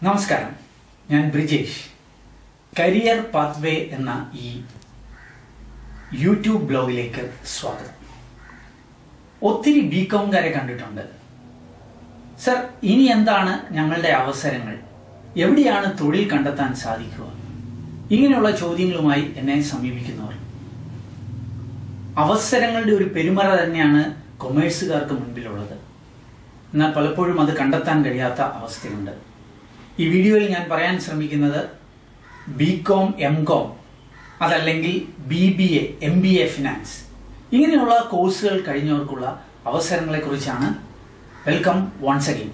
നമസ്കാരം ഞാൻ Brijesh career pathway എന്ന ഈ യൂട്യൂബ് ബ്ലോഗിലേക്ക് സ്വാഗതം ഒത്തിരി ബി കോംകാരെ കണ്ടിട്ടുണ്ട് സർ ഇനി എന്താണ് ഞങ്ങളുടെ അവസരങ്ങൾ എവിടെയാണ് തൊഴിൽ കണ്ടെത്താൻ സാധിക്കുക ഇങ്ങനെയുള്ള ചോദ്യങ്ങളുമായി എന്നെ സമീപിക്കുന്നവർ അവസരങ്ങളുടെ ഒരു പെരുമറ തന്നെയാണ് കൊമേഴ്സുകാർക്ക് മുൻപിലുള്ളത് എന്നാൽ പലപ്പോഴും അത് കണ്ടെത്താൻ കഴിയാത്ത അവസ്ഥയുണ്ട് ഈ വീഡിയോയിൽ ഞാൻ പറയാൻ ശ്രമിക്കുന്നത് ബി കോം എം കോം അതല്ലെങ്കിൽ B B A M B A finance ഇങ്ങനെയുള്ള കോഴ്സുകൾ കഴിഞ്ഞവർക്കുള്ള അവസരങ്ങളെ കുറിച്ചാണ് വെൽക്കം വൺസ് അഗൈൻ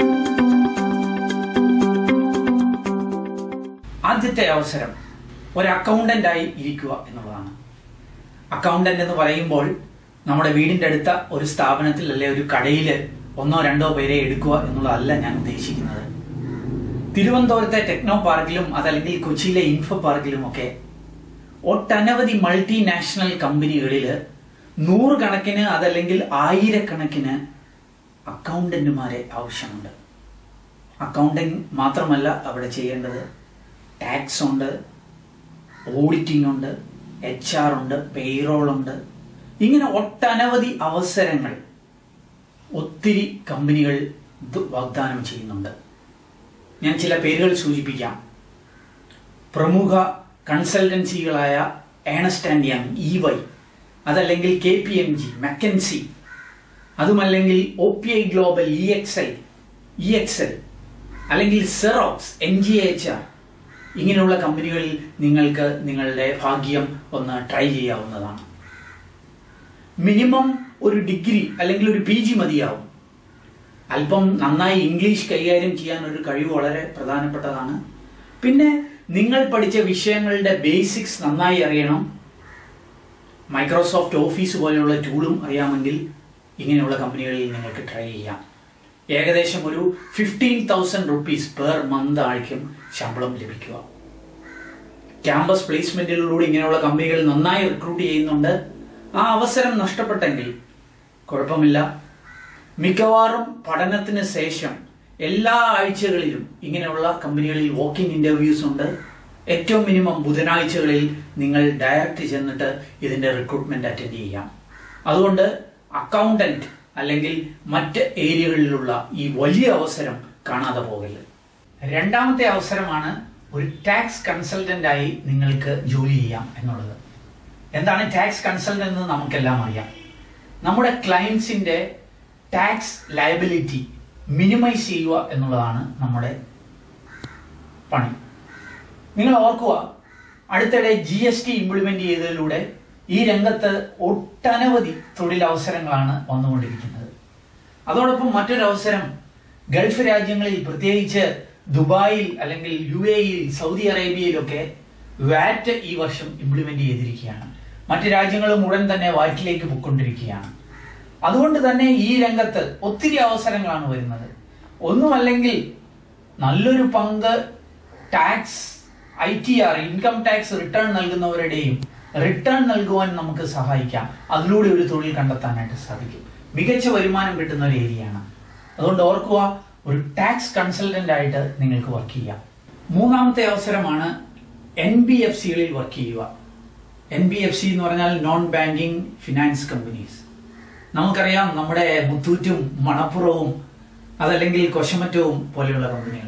ആദ്യത്തെ അവസരം ഒരു അക്കൗണ്ടന്റ് ആയി ഇരിക്കുക എന്നുള്ളതാണ് അക്കൗണ്ടന്റ് എന്ന് പറയുമ്പോൾ നമ്മുടെ വീടിന്റെ അടുത്ത ഒരു സ്ഥാപനത്തിൽ അല്ലെ ഒരു കടയിൽ ഒന്നോ രണ്ടോ പേരെ എടുക്കുക എന്നുള്ളതല്ല ഞാൻ ഉദ്ദേശിക്കുന്നത് തിരുവനന്തപുരത്തെ ടെക്നോ പാർക്കിലും അതല്ലെങ്കിൽ കൊച്ചിയിലെ ഇൻഫോ പാർക്കിലും ഒക്കെ ഒട്ടനവധി മൾട്ടിനാഷണൽ കമ്പനികളിൽ നൂറുകണക്കിന് അതല്ലെങ്കിൽ ആയിരക്കണക്കിന് അക്കൗണ്ടന്റുമാരെ ആവശ്യമുണ്ട് അക്കൗണ്ടിങ് മാത്രമല്ല അവിടെ ചെയ്യേണ്ടത് ടാക്സ് ഉണ്ട് ഓഡിറ്റിംഗ് ഉണ്ട് എച്ച് ആർ ഉണ്ട് പേറോൾ ഉണ്ട് ഇങ്ങനെ ഒട്ടനവധി അവസരങ്ങൾ ഒത്തിരി കമ്പനികൾ ഇത് വാഗ്ദാനം ചെയ്യുന്നുണ്ട് ഞാൻ ചില പേരുകൾ സൂചിപ്പിക്കാം പ്രമുഖ കൺസൾട്ടൻസികളായ Ernst and Young E Y അതല്ലെങ്കിൽ K P M G McKinsey അതുമല്ലെങ്കിൽ O P I global E X L E X L അല്ലെങ്കിൽ Xerox N G H R ഇങ്ങനെയുള്ള കമ്പനികളിൽ നിങ്ങൾക്ക് നിങ്ങളുടെ ഭാഗ്യം ഒന്ന് ട്രൈ ചെയ്യാവുന്നതാണ് മിനിമം ഒരു ഡിഗ്രി അല്ലെങ്കിൽ ഒരു പി ജി മതിയാവും അല്പം നന്നായി ഇംഗ്ലീഷ് കൈകാര്യം ചെയ്യാൻ ഒരു കഴിവ് വളരെ പ്രധാനപ്പെട്ടതാണ് പിന്നെ നിങ്ങൾ പഠിച്ച വിഷയങ്ങളുടെ ബേസിക്സ് നന്നായി അറിയണം മൈക്രോസോഫ്റ്റ് ഓഫീസ് പോലെയുള്ള ടൂളും അറിയാമെങ്കിൽ ഇങ്ങനെയുള്ള കമ്പനികളിൽ നിങ്ങൾക്ക് ട്രൈ ചെയ്യാം ഏകദേശം ഒരു fifteen thousand rupees per month ആയിരിക്കും ശമ്പളം ലഭിക്കുക ക്യാമ്പസ് പ്ലേസ്മെന്റുകളിലൂടെ ഇങ്ങനെയുള്ള കമ്പനികൾ നന്നായി റിക്രൂട്ട് ചെയ്യുന്നുണ്ട് ആ അവസരം നഷ്ടപ്പെട്ടെങ്കിൽ കുഴപ്പമില്ല മിക്കവാറും പഠനത്തിന് ശേഷം എല്ലാ ആഴ്ചകളിലും ഇങ്ങനെയുള്ള കമ്പനികളിൽ വാക്കിംഗ് ഇന്റർവ്യൂസ് ഉണ്ട് ഏറ്റവും മിനിമം ബുധനാഴ്ചകളിൽ നിങ്ങൾ ഡയറക്റ്റ് ചെന്നിട്ട് ഇതിന്റെ റിക്രൂട്ട്മെന്റ് അറ്റൻഡ് ചെയ്യാം അതുകൊണ്ട് അക്കൗണ്ടന്റ് അല്ലെങ്കിൽ മറ്റ് ഏരിയകളിലുള്ള ഈ വലിയ അവസരം കാണാതെ പോകല് രണ്ടാമത്തെ അവസരമാണ് ഒരു ടാക്സ് കൺസൾട്ടന്റ് ആയി നിങ്ങൾക്ക് ജോലി ചെയ്യാം എന്നുള്ളത് എന്താണ് ടാക്സ് കൺസൾട്ടന്റ് എന്ന് നമുക്കെല്ലാം അറിയാം നമ്മുടെ ക്ലയൻസിന്റെ ടാക്സ് ലയബിലിറ്റി മിനിമൈസ് ചെയ്യുക എന്നുള്ളതാണ് നമ്മുടെ പണി നിങ്ങൾ ഓർക്കുക അടുത്തിടെ ജി എസ് ടി ഇംപ്ലിമെന്റ് ചെയ്തതിലൂടെ ഈ രംഗത്ത് ഒട്ടനവധി തൊഴിലവസരങ്ങളാണ് വന്നുകൊണ്ടിരിക്കുന്നത് അതോടൊപ്പം മറ്റൊരു അവസരം ഗൾഫ് രാജ്യങ്ങളിൽ പ്രത്യേകിച്ച് ദുബായിൽ അല്ലെങ്കിൽ യു എയിൽ സൗദി അറേബ്യയിലൊക്കെ വാറ്റ് ഈ വർഷം ഇംപ്ലിമെന്റ് ചെയ്തിരിക്കുകയാണ് മറ്റു രാജ്യങ്ങളും ഉടൻ തന്നെ വാറ്റിലേക്ക് പൊയ്ക്കൊണ്ടിരിക്കുകയാണ് അതുകൊണ്ട് തന്നെ ഈ രംഗത്ത് ഒത്തിരി അവസരങ്ങളാണ് വരുന്നത് ഒന്നുമല്ലെങ്കിൽ നല്ലൊരു പങ്ക് tax I T R income tax return നൽകുന്നവരുടെയും റിട്ടേൺ നൽകുവാൻ നമുക്ക് സഹായിക്കാം അതിലൂടെ ഒരു തൊഴിൽ കണ്ടെത്താനായിട്ട് സാധിക്കും മികച്ച വരുമാനം കിട്ടുന്ന ഒരു ഏരിയയാണ് അതുകൊണ്ട് ഓർക്കുക ഒരു ടാക്സ് കൺസൾട്ടന്റ് ആയിട്ട് നിങ്ങൾക്ക് വർക്ക് ചെയ്യാം മൂന്നാമത്തെ അവസരമാണ് എൻ ബി എഫ് സികളിൽ വർക്ക് ചെയ്യുക എൻ ബി എഫ് സി എന്ന് പറഞ്ഞാൽ നോൺ ബാങ്കിങ് ഫിനാൻസ് കമ്പനീസ് നമുക്കറിയാം നമ്മുടെ മുത്തൂറ്റും മണപ്പുറവും അതല്ലെങ്കിൽ കൊശമറ്റവും പോലെയുള്ള കമ്പനികൾ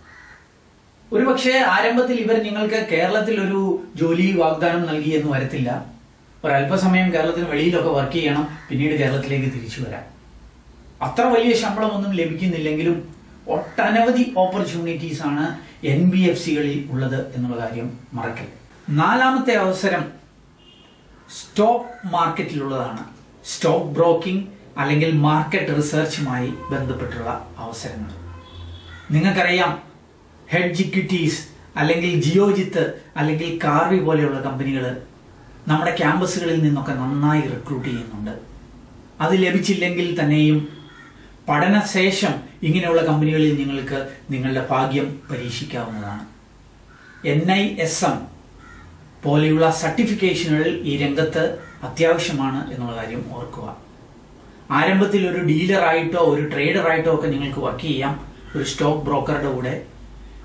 ഒരുപക്ഷെ ആരംഭത്തിൽ ഇവർ നിങ്ങൾക്ക് കേരളത്തിൽ ഒരു ജോലി വാഗ്ദാനം നൽകി എന്ന് വരത്തില്ല ഒരല്പസമയം കേരളത്തിന് വെളിയിലൊക്കെ വർക്ക് ചെയ്യണം പിന്നീട് കേരളത്തിലേക്ക് തിരിച്ചു വരാം അത്ര വലിയ ശമ്പളമൊന്നും ലഭിക്കുന്നില്ലെങ്കിലും ഒട്ടനവധി ഓപ്പർച്യൂണിറ്റീസ് ആണ് എൻ ബി എഫ് സികളിൽ ഉള്ളത് എന്നുള്ള കാര്യം മറക്കരുത് നാലാമത്തെ അവസരം സ്റ്റോക്ക് മാർക്കറ്റിലുള്ളതാണ് സ്റ്റോക്ക് ബ്രോക്കിംഗ് അല്ലെങ്കിൽ മാർക്കറ്റ് റിസർച്ചുമായി ബന്ധപ്പെട്ടുള്ള അവസരങ്ങൾ നിങ്ങൾക്കറിയാം ഹെഡ് ഇക്വിറ്റീസ് അല്ലെങ്കിൽ ജിയോജിത്ത് അല്ലെങ്കിൽ കാർവി പോലെയുള്ള കമ്പനികൾ നമ്മുടെ ക്യാമ്പസുകളിൽ നിന്നൊക്കെ നന്നായി റിക്രൂട്ട് ചെയ്യുന്നുണ്ട് അത് ലഭിച്ചില്ലെങ്കിൽ തന്നെയും പഠനശേഷം ഇങ്ങനെയുള്ള കമ്പനികളിൽ നിങ്ങൾക്ക് നിങ്ങളുടെ ഭാഗ്യം പരീക്ഷിക്കാവുന്നതാണ് എൻ ഐ എസ് എം പോലെയുള്ള സർട്ടിഫിക്കേഷനുകൾ ഈ രംഗത്ത് അത്യാവശ്യമാണ് എന്നുള്ള കാര്യം ഓർക്കുക ആരംഭത്തിൽ ഒരു ഡീലറായിട്ടോ ഒരു ട്രേഡറായിട്ടോ ഒക്കെ നിങ്ങൾക്ക് വർക്ക് ചെയ്യാം ഒരു സ്റ്റോക്ക് ബ്രോക്കറുടെ കൂടെ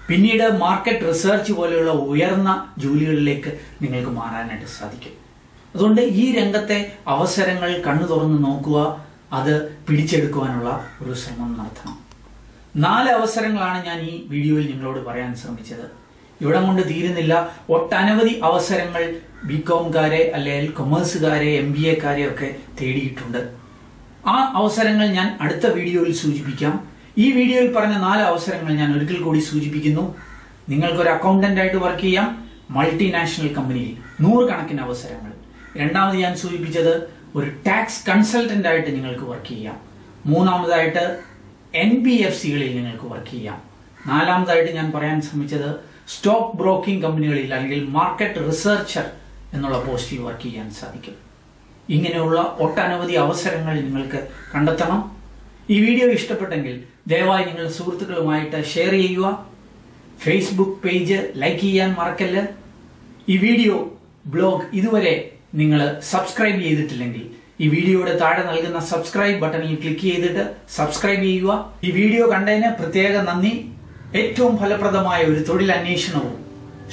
പിന്നീട് മാർക്കറ്റ് റിസർച്ച് പോലെയുള്ള ഉയർന്ന ജോലികളിലേക്ക് നിങ്ങൾക്ക് മാറാനായിട്ട് സാധിക്കും അതുകൊണ്ട് ഈ രംഗത്തെ അവസരങ്ങൾ കണ്ണു തുറന്ന് നോക്കുക അത് പിടിച്ചെടുക്കുവാനുള്ള ഒരു ശ്രമം നടത്തണം നാല് അവസരങ്ങളാണ് ഞാൻ ഈ വീഡിയോയിൽ നിങ്ങളോട് പറയാൻ ശ്രമിച്ചത് ഇവിടം കൊണ്ട് തീരുന്നില്ല ഒട്ടനവധി അവസരങ്ങൾ ബി കോംകാരെ അല്ലെങ്കിൽ കൊമേഴ്സുകാരെ എം ബി എക്കാരെ ഒക്കെ തേടിയിട്ടുണ്ട് ആ അവസരങ്ങൾ ഞാൻ അടുത്ത വീഡിയോയിൽ സൂചിപ്പിക്കാം ഈ വീഡിയോയിൽ പറഞ്ഞ നാല് അവസരങ്ങൾ ഞാൻ ഒരിക്കൽ കൂടി സൂചിപ്പിക്കുന്നു നിങ്ങൾക്ക് ഒരു അക്കൗണ്ടന്റ് ആയിട്ട് വർക്ക് ചെയ്യാം മൾട്ടിനാഷണൽ കമ്പനിയിൽ നൂറുകണക്കിന് അവസരങ്ങൾ രണ്ടാമത് ഞാൻ സൂചിപ്പിച്ചത് ഒരു ടാക്സ് കൺസൾട്ടന്റ് ആയിട്ട് നിങ്ങൾക്ക് വർക്ക് ചെയ്യാം മൂന്നാമതായിട്ട് എൻ ബി എഫ് സികളിൽ നിങ്ങൾക്ക് വർക്ക് ചെയ്യാം നാലാമതായിട്ട് ഞാൻ പറയാൻ ശ്രമിച്ചത് സ്റ്റോക്ക് ബ്രോക്കിംഗ് കമ്പനികളിൽ അല്ലെങ്കിൽ മാർക്കറ്റ് റിസർച്ചർ എന്നുള്ള പോസ്റ്റിൽ വർക്ക് ചെയ്യാൻ സാധിക്കും ഇങ്ങനെയുള്ള ഒട്ടനവധി അവസരങ്ങൾ നിങ്ങൾക്ക് കണ്ടെത്തണം ഈ വീഡിയോ ഇഷ്ടപ്പെട്ടെങ്കിൽ ദയവായി നിങ്ങളുടെ സുഹൃത്തുക്കളുമായിട്ട് ഷെയർ ചെയ്യുക ഫേസ്ബുക്ക് പേജ് ലൈക്ക് ചെയ്യാൻ മറക്കല്ല് ഈ വീഡിയോ ബ്ലോഗ് ഇതുവരെ നിങ്ങൾ സബ്സ്ക്രൈബ് ചെയ്തിട്ടില്ലെങ്കിൽ ഈ വീഡിയോയുടെ താഴെ നൽകുന്ന സബ്സ്ക്രൈബ് ബട്ടണിൽ ക്ലിക്ക് ചെയ്തിട്ട് സബ്സ്ക്രൈബ് ചെയ്യുക ഈ വീഡിയോ കണ്ടതിന് പ്രത്യേക നന്ദി ഏറ്റവും ഫലപ്രദമായ ഒരു തൊഴിൽ അന്വേഷണവും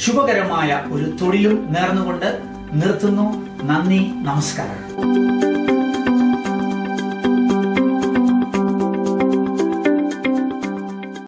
ശുഭകരമായ ഒരു തൊഴിലും നേർന്നുകൊണ്ട് നിർത്തുന്നു നന്ദി നമസ്കാരം